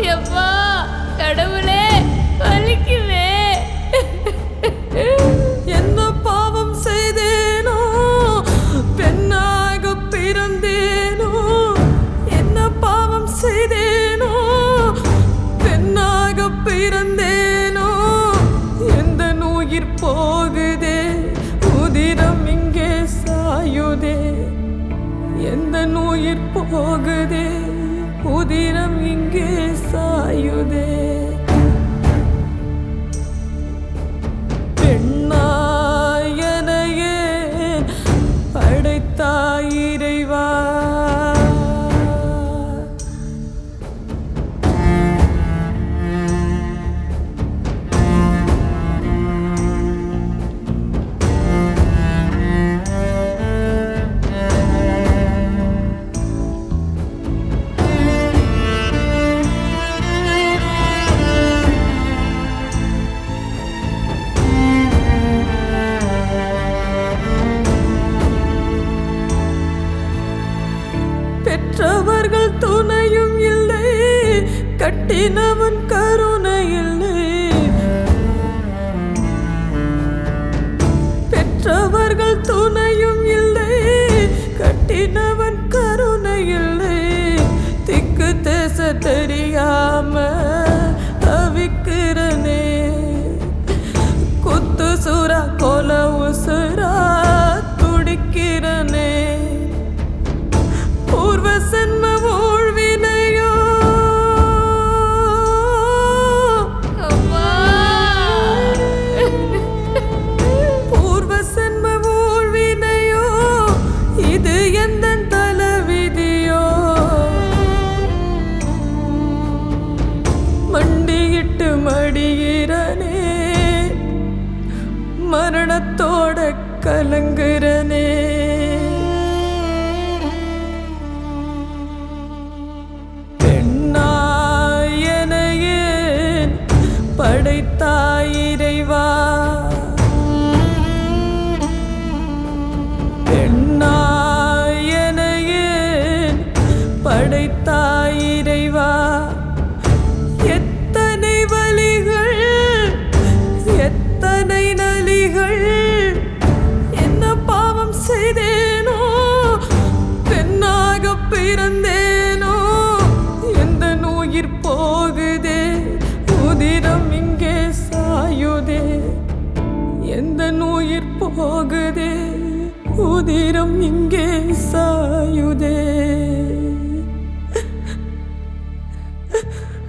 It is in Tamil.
எப்பா கடவுளே வலிக்குதே என்ன பாவம் செய்தேனோ பெண்ணாக பிறந்தேனோ என்ன பாவம் செய்தேனோ பெண்ணாக பிறந்தேனோ எந்த உயிர் போகுதே உதிரம் இங்கே சாயுதே எந்த உயிர் போகுதே உதிரம் இங்கே சாயுதே பெண்ணாயனையே படைத்தாய் இறைவா பெற்றவர்கள் துணையும் இல்லை கட்டினவன் கருணை இல்லை பெற்றவர்கள் துணையும் இல்லை கட்டினவன் கருணை இல்லை திக்கு தேச தெரியாம தவிக்கிறனே குத்து சுறா கொல உசுரா துடிக்கிறனே பூர்வ சென்ம ஊழ்வினையோ அம்மா பூர்வ சென்ம ஊழ்வினையோ இது எந்த தலைவிதியோ மண்டியிட்டு மடிகிறனே மரணத்தோட கலங்குறனே பெண்ணாயனையே படைத்தாய் இறைவா பெண்ணாயனையே படைத்தாய் இறைவா எத்தனை வலிகள் எத்தனை நலிகள் என்ன பாவம் செய்தேனோ பெண்ணாக பிறந்தேனோ எந்த உயிர் போகுதே உதிரம் இங்கே சாயுதே எந்த உயிர் போகுதே உதிரம் இங்கே சாயுதே